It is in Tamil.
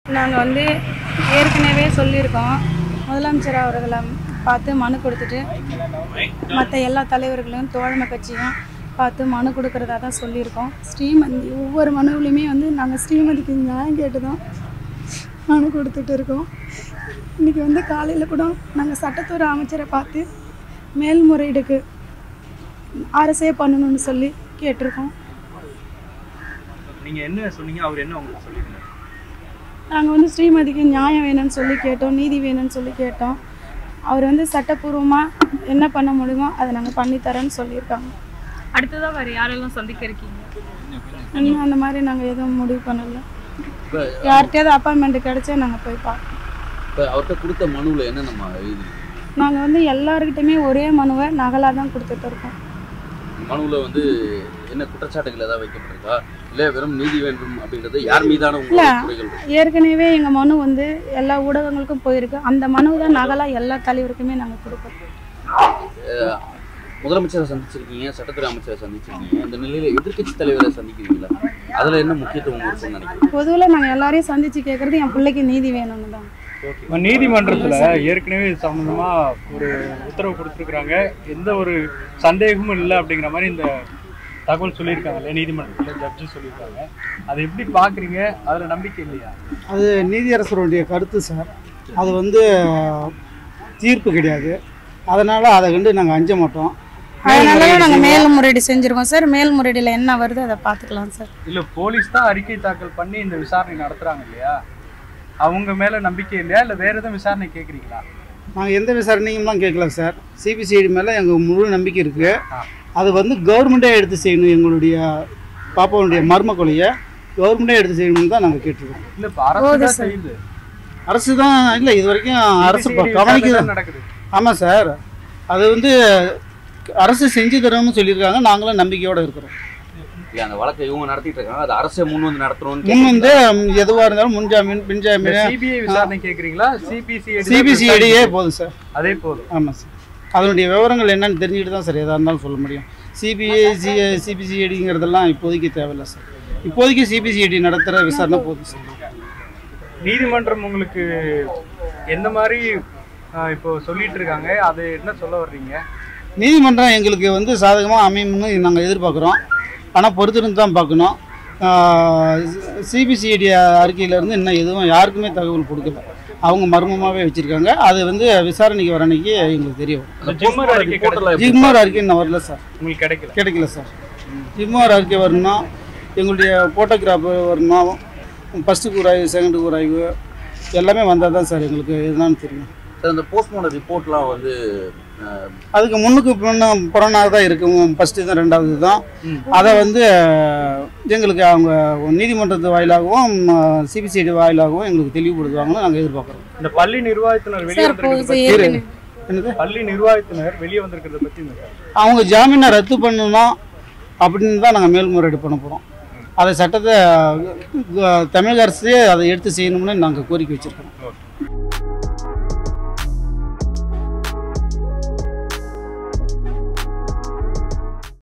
நாங்கள் வந்து ஏற்கனவே சொல்லியிருக்கோம் முதலமைச்சர் அவர்களை பார்த்து மனு கொடுத்துட்டு மற்ற எல்லா தலைவர்களையும் தோழமை கட்சியும் பார்த்து மனு கொடுக்கறதா தான் சொல்லியிருக்கோம் ஸ்ரீமதி ஒவ்வொரு மனுவிலையுமே வந்து நாங்கள் ஸ்ரீமதிக்கு நியாயம் கேட்டு தான் மனு கொடுத்துட்டு இருக்கோம் இன்றைக்கி வந்து காலையில் கூட நாங்கள் சட்டத்துறை அமைச்சரை பார்த்து மேல்முறையீடுக்கு அரசே பண்ணணும்னு சொல்லி கேட்டிருக்கோம் நீங்க என்ன சொன்னீங்க அவர் என்ன உங்களுக்கு சொல்லியிருந்தாரு நாங்கள் வந்து ஸ்ரீமதிக்கு நியாயம் வேணும்னு சொல்லி கேட்டோம் நீதி வேணும்னு சொல்லி கேட்டோம் அவர் வந்து சட்டப்பூர்வமாக என்ன பண்ண முடியுமோ அதை நாங்கள் பண்ணித்தரேன்னு சொல்லியிருக்காங்க அடுத்ததா வேற யாரெல்லாம் சந்திக்க இருக்கீங்க இன்னும் அந்த மாதிரி நாங்கள் எதுவும் முடிவு பண்ணல இப்போ யார்கிட்டயாவது அப்பாயின்மெண்ட் கிடைச்சா நாங்கள் போய் பார்ப்போம் இப்போ அவர்கிட்ட கொடுத்த மனுவில் என்ன நம்ம எழுதி நாங்கள் வந்து எல்லாருக்கிட்டையுமே ஒரே மனுவை நகலாக தான் கொடுத்துட்டு இருக்கோம் மனுவில் வந்து என்ன குற்றச்சாட்டுகள் ஏதாவது வைக்கப்பட்டிருக்கா இல்லை வெறும் நீதி வேண்டும் அப்படின்றது யார் மீதான இல்ல. உங்களோட குறைகள் இருக்கு? ஏற்கனவே எங்கள் மனு வந்து எல்லா ஊடகங்களுக்கும் போயிருக்கு அந்த மனு தான் நகலாக எல்லா தலைவருக்குமே நாங்கள் கொடுப்போம் அஹ், முதலமைச்சரை சந்திச்சிருக்கீங்க சட்டத்துறை அமைச்சரை சந்திச்சிருக்கீங்க அந்த நிலையில எதிர்க்கட்சி தலைவரை சந்திக்கிறீங்களா அதுல என்ன முக்கியத்துவம் இருக்குன்னு நினைக்கிறீங்க பொதுவில் நாங்கள் எல்லாரையும் சந்தித்து கேட்குறது என் பிள்ளைக்கு நீதி வேணும்னு தான் இப்ப நீதிமன்றத்துல ஏற்கனவே இது சம்பந்தமா ஒரு உத்தரவு கொடுத்துருக்காங்க எந்த ஒரு சந்தேகமும் இல்லை அப்படிங்கிற மாதிரி இந்த தகவல் சொல்லியிருக்காங்கல்ல நீதிமன்றத்துல ஜட்ஜி சொல்லியிருக்காங்க அதை எப்படி பாக்குறீங்க அதுல நம்பிக்கை இல்லையா அது நீதியரசருடைய கருத்து சார் அது வந்து தீர்ப்பு கிடையாது அதனால் அதை கண்டு நாங்கள் அஞ்ச மாட்டோம் அதனால தான் நாங்கள் மேல்முறையீடு செஞ்சுருக்கோம் சார் மேல்முறையீடில் என்ன வருது அதை பார்த்துக்கலாம் சார் இல்ல போலீஸ் தான் அறிக்கை தாக்கல் பண்ணி இந்த விசாரணை நடத்துறாங்க இல்லையா அவங்க மேல நம்பிக்கை இல்லையா இல்ல வேற எதுவும் விசாரணை கேக்குறீங்களா நாங்கள் எந்த விசாரணையும்லாம் கேட்கல சார் சிபிசிஐடி மேலே எங்கள் முழு நம்பிக்கை இருக்குது ஆ. அது வந்து கவர்மெண்ட்டே எடுத்து செய்யணும் எங்களுடைய பாப்பாவுடைய மர்ம கொலையை கவர்மெண்ட்டே எடுத்து செய்யணும்னு தான் நாங்கள் கேட்டிருக்கோம் இல்ல இப்ப அரசு போகுது தான் சார். செய்யுது அரசு தான் இல்லை இது வரைக்கும் அரசு CBCID கவனிக்குது விசாரணை தான் நடக்குது ஆமாம் சார் அது வந்து அரசு செஞ்சு தரோம்னு சொல்லியிருக்காங்க நாங்களும் நம்பிக்கையோடு இருக்கிறோம் இல்ல அந்த வழக்கை இவங்க நடத்திட்டு இருக்காங்க அது அரசே முன் வந்து நடத்தணும்னு முன் வந்து எதுவாக இருந்தாலும் முன்ஜாமீன் பின்ஜாமீன் சிபிஐ விசாரணை கேக்குறீங்களா சிபிசிஐடி சிபிசிஐடியே போதும் சார் அதே போதும் ஆமாம் சார் அதனுடைய விவரங்கள் என்னன்னு தெரிஞ்சுட்டு தான் சார் எதாக இருந்தாலும் சொல்ல முடியும் சிபிஐ சி சிபிசிஐடிங்கிறதெல்லாம் இப்போதைக்கு தேவையில்லை சார் இப்போதைக்கு சிபிசிஐடி நடத்துகிற விசாரணை போதும் சார் நீதிமன்றம் உங்களுக்கு எந்த மாதிரி ஆஹ், இப்போ சொல்லிட்டு இருக்காங்க அது என்ன சொல்ல வர்றீங்க நீதிமன்றம் எங்களுக்கு வந்து சாதகமாக அமையும்னு நாங்கள் எதிர்பார்க்குறோம் ஆனால் பொறுத்திருந்து தான் பார்க்கணும் சிபிசிஐடி அறிக்கையிலேருந்து இன்னும் எதுவும் யாருக்குமே தகவல் கொடுக்கல அவங்க மர்மமாகவே வச்சுருக்காங்க அது வந்து விசாரணைக்கு வர அன்னைக்கு எங்களுக்கு தெரிய வரும் அந்த ஜிம்மர் அறிக்கை ரிப்போர்ட்ல கிடைச்சா எப்படி ஜிக்மார் அறிக்கை இன்னும் வரல சார் உங்களுக்கு கிடைக்கல கிடைக்கல சார் ஜிம்மார் அறிக்கை வரணும் எங்களுடைய ஃபோட்டோகிராஃபு வரணும் ஃபஸ்ட்டு கூறாய்வு செகண்ட் கூறாய்வு எல்லாமே வந்தால் தான் சார் எங்களுக்கு எதுனான்னு தெரியும் சார் இந்த போஸ்ட்மார்டம் ரிப்போர்ட்லாம் வந்து அஹ், அதுக்கு முன்னுக்கு பின்ன புறனாக தான் இருக்கும் ஃபஸ்ட்டு தான் ரெண்டாவது தான் ம். அதை வந்து அஹ், எங்களுக்கு அவங்க நீதிமன்றத்து வாயிலாகவும் சிபிசிஐடி வாயிலாகவும் எங்களுக்கு தெளிவுபடுத்துவாங்கன்னு நாங்கள் எதிர்பார்க்குறோம் இந்த பள்ளி நிர்வாகத்தினர் வெளியே சார் வந்திருக்கிறத போகுது பத்தி ஏற்கனவே என்னது பள்ளி நிர்வாகத்தினர் வெளியே வந்திருக்கிறத பத்தி இந்த அவங்க ஜாமீனை ரத்து பண்ணணும் அப்படின்னு தான் நாங்கள் மேல்முறையீடு பண்ண போகிறோம் அதை சட்டத்தை அஹ், தமிழக அரசு அதை எடுத்து செய்யணும்னு நாங்கள் கோரிக்கை வச்சுருக்கோம் ஓகே